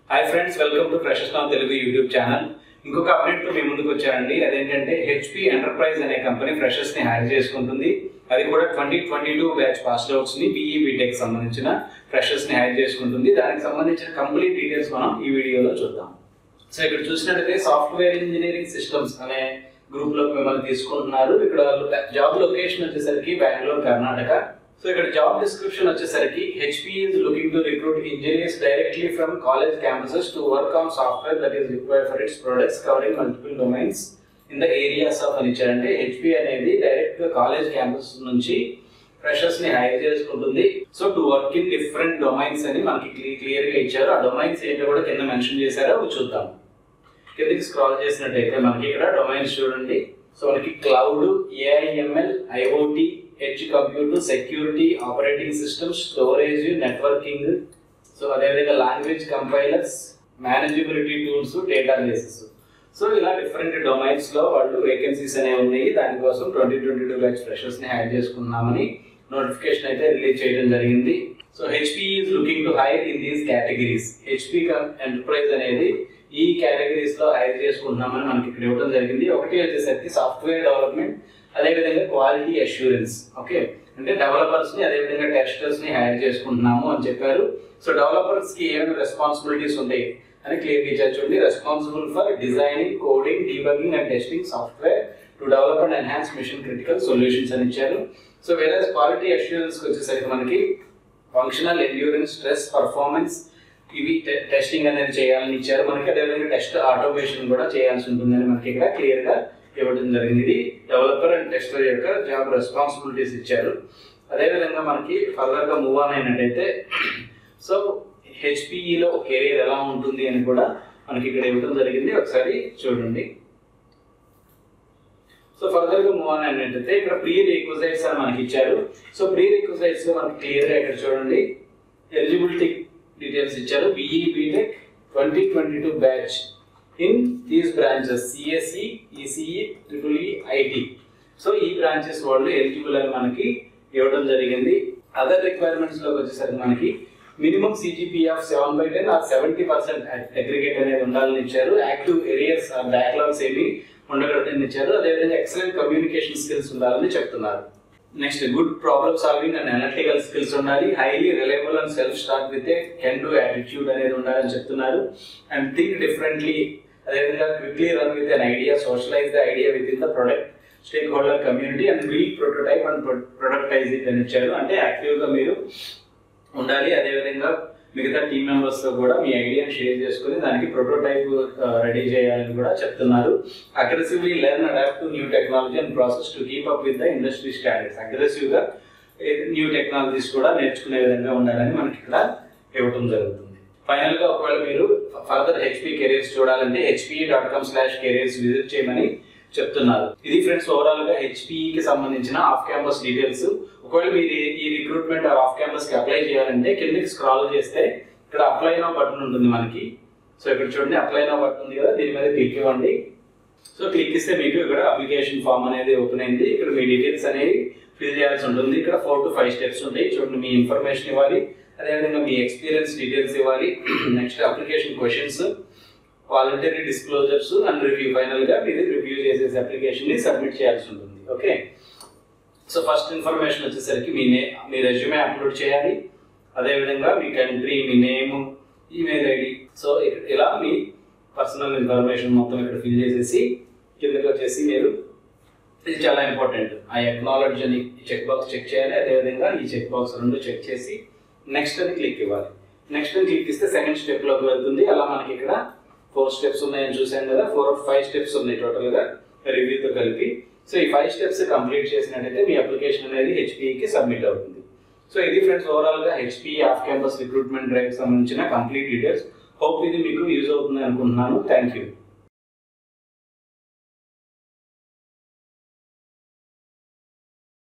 hi friends welcome to freshers నాన్ Telugu YouTube channel ఇంకొక update తో మీ ముందుకు వచ్చానండి అదేంటంటే హెచ్పి ఎంటర్ప్రైజ్ అనే కంపెనీ ఫ్రెషర్స్ ని హైర్ చేసుకుంటుంది అది కూడా twenty twenty two batch pass outs ని బీఈ బీటెక్ సంబంధించిన ఫ్రెషర్స్ ని హైర్ చేసుకుంటుంది దానికి సంబంధించిన కంప్లీట్ డీటెయిల్స్ మనం ఈ వీడియోలో చూద్దాం సో ఇక్కడ చూసినట్లయితే సాఫ్ట్వేర్ ఇంజనీరింగ్ సిస్టమ్స్ అనే గ్రూప్ లోకి మిమ్మల్ని తీసుకుంటున్నారు ఇక్కడ జాబ్ లొకేషన్ వచ్చేసరికి బెంగళూరు కర్ణాటక సో ఇక్కడ జాబ్ డిస్క్రిప్షన్ వచ్చేసరికి HP is looking to recruit engineers directly from college campuses to work on software that is required for its products covering multiple domains in the areas of అని ఇచ్చారంటే HP అనేది direct గా college campus నుంచి freshers ని hire చేసుకుంటుంది so to work in different domains అని మనకి clear గా ఇచ్చారు ఆ డొమైన్స్ ఏంటో కూడా కింద మెన్షన్ చేశారో అవి చూద్దాం కిందకి స్క్రాల్ చేసినట్టయితే మనకి ఇక్కడ డొమైన్స్ చూడండి సో మనకి cloud AIML IoT edge computer security operating system storage networking so అదేవిధంగా language compilers manageability tools databases so ఇలా డిఫరెంట్ డొమైన్స్ లో వాళ్ళు వేకెన్సీస్ అనేవి ఉన్నాయి దానికోసం twenty twenty two batch freshers ని హైర్ చేసుకున్నామని నోటిఫికేషన్ అయితే రిలీజ్ చేయడం జరిగింది so HP is looking to hire in these categories HP enterprise అనేది ఈ కేటగిరీస్ లో హైర్ చేసుకుంటున్నామని మనకి ఇక్కడ ఇవ్వడం జరిగింది ఒకటి వచ్చేసరికి సాఫ్ట్వేర్ డెవలప్మెంట్ అదేవిధంగా క్వాలిటీ అష్యూరెన్స్ ఓకే అంటే డెవలపర్స్ ని అదేవిధంగా టెస్టర్స్ ని హైర్ చేసుకుంటున్నాము అని చెప్పారు సో డెవలపర్స్ కి ఏమైనా రెస్పాన్సిబిలిటీస్ ఉంటాయి అని క్లియర్ ఇచ్చారు చూడండి responsible for designing coding debugging and testing software to develop and enhance mission critical solutions అని ఇచ్చారు సో వేరే క్వాలిటీ అష్యూరెన్స్ వచ్చేసరికి మనకి ఫంక్షనల్ ఎండ్యూరెన్స్ స్ట్రెస్ పర్ఫార్మెన్స్ ఇవి టెస్టింగ్ అనేది చేయాలని ఇచ్చారు మనకి అదేవిధంగా టెస్ట్ ఆటోమేషన్ కూడా చేయాల్సి ఉంటుందని మనకి ఇక్కడ క్లియర్ గా ఇవ్వడం జరిగింది ఇది డెవలపర్ అండ్ టెస్టర్ యొక్క జాబ్ రెస్పాన్సిబిలిటీస్ ఇచ్చారు అదేవిధంగా మనకి ఫర్దర్ గా మూవ్ ఆన్ అయినట్టయితే సో హెచ్పిఈలో కెరీర్ ఎలా ఉంటుంది అని కూడా మనకి ఇక్కడ ఇవ్వడం జరిగింది ఒకసారి చూడండి సో ఫర్దర్ గా మూవ్ ఆన్ అయినట్టయితే ఇక్కడ ప్రీ రిక్వజైట్స్ అని మనకి ఇచ్చారు సో ప్రీ రిక్వజైట్స్ లో మనకి క్లియర్ గా ఇక్కడ చూడండి ఎలిజిబిలిటీ డీటెయిల్స్ ఇచ్చారు BE BTech twenty twenty two batch in these branches CSE ECE triple E IT so ఈ బ్రాంచెస్ వాళ్ళు ఎలిజిబుల్ అని మనకి ఇవ్వడం జరిగింది అదర్ రిక్వైర్మెంట్స్ లోకి వచ్చేసరికి మనకి minimum CGPA of seven by ten or seventy percent aggregate అనేది ఉండాలని ఇచ్చారు యాక్టివ్ ఏరియాస్ ఆర్ బ్యాక్లాగ్స్ ఏమి ఉండకూడదని ఇచ్చారు అదేవిధంగా ఎక్సలెంట్ కమ్యూనికేషన్ స్కిల్స్ ఉండాలని చెప్తున్నారు next good problem solving and analytical skills ఉండాలి highly reliable and self start with a can do attitude అనేది ఉండాలని చెప్తున్నారు అండ్ థింక్ డిఫరెంట్లీ అదేవిధంగా quickly run with an idea socialize the idea with in the product stakeholder community and build prototype and productize it అని ఇచ్చారు అంటే యాక్టివ్గా మీరు ఉండాలి అదేవిధంగా మిగతా టీమ్ మెంబర్స్ తో కూడా మీ ఐడియాని షేర్ చేసుకుని దానికి ప్రోటోటైప్ రెడీ చేయాలని కూడా చెప్తున్నారు aggressively learn adapt to new technology and process to keep up with the industry standards aggressive గా న్యూ టెక్నాలజీస్ కూడా నేర్చుకునే విధంగా ఉండాలని మనకి ఇక్కడ ఇవ్వటం జరుగుతుంది ఫైనల్ గా ఒకవేళ మీరు ఫర్దర్ హెచ్పి కెరీర్స్ చూడాలంటే HP dot com slash careers visit చేయమని చెప్తున్నారు ఇది ఫ్రెండ్స్ ఓవరాల్ గా హెచ్పికి సంబంధించిన ఆఫ్ క్యాంపస్ డీటెయిల్స్ ఒకవేళ మీరు ఈ రిక్రూట్మెంట్ ఆర్ ఆఫ్ క్యాంపస్ కి అప్లై చేయాలంటే కిందకి స్క్రాల్ చేస్తే ఇక్కడ అప్లై నో బటన్ ఉంటుంది మనకి సో ఇక్కడ చూడండి అప్లై నో బటన్ ఉంది కదా దీని మీద క్లిక్ ఇవ్వండి సో క్లిక్ ఇస్తే మీకు ఇక్కడ అప్లికేషన్ ఫామ్ అనేది ఓపెన్ అయింది ఇక్కడ మీ డీటెయిల్స్ అనేవి ఫిల్ చేయాల్సి ఉంటుంది ఇక్కడ ఫోర్ టు ఫైవ్ స్టెప్స్ ఉంటాయి చూడండి మీ ఇన్ఫర్మేషన్ ఇవ్వాలి అదేవిధంగా మీ ఎక్స్పీరియన్స్ డీటెయిల్స్ ఇవ్వాలి next application questions voluntary disclosures and review final గా మీరు రివ్యూ చేసేసి అప్లికేషన్ ని సబ్మిట్ చేయాల్సి ఉంటుంది ఓకే సో ఫస్ట్ ఇన్ఫర్మేషన్ వచ్చేసరికి మీ నే మీ రెజ్యూమే అప్లోడ్ చేయాలి అదేవిధంగా మీ కంట్రీ మీ నేమ్ ఈమెయిల్ ఐడి సో ఇలా మీ పర్సనల్ ఇన్ఫర్మేషన్ మొత్తం ఇక్కడ ఫిల్ చేసేసి కిందకి వచ్చేసి మీరు ఇది చాలా ఇంపార్టెంట్ ఆ ఎక్నాలజీ అని చెక్ బాక్స్ చెక్ చేయాలి అదేవిధంగా ఈ చెక్ బాక్స్ రెండు చెక్ చేసి నెక్స్ట్ అని క్లిక్ ఇవ్వాలి నెక్స్ట్ అని క్లిక్ ఇస్తే సెకండ్ స్టెప్ లోకి వెళ్తుంది అలా మనకి ఇక్కడ ఫోర్ స్టెప్స్ ఉన్నాయని చూసాం కదా ఫోర్ ఫైవ్ స్టెప్స్ ఉన్నాయి టోటల్ గా రివ్యూతో కలిపి సో ఈ ఫైవ్ స్టెప్స్ కంప్లీట్ చేసినట్టయితే మీ అప్లికేషన్ అనేది హెచ్పికి సబ్మిట్ అవుతుంది సో ఇది ఫ్రెండ్స్ ఓవరాల్ గా HP off campus recruitment drive సంబంధించిన కంప్లీట్ డీటెయిల్స్ హోప్ ఇది మీకు యూజ్ అవుతుంది అనుకుంటున్నాను థ్యాంక్ యూ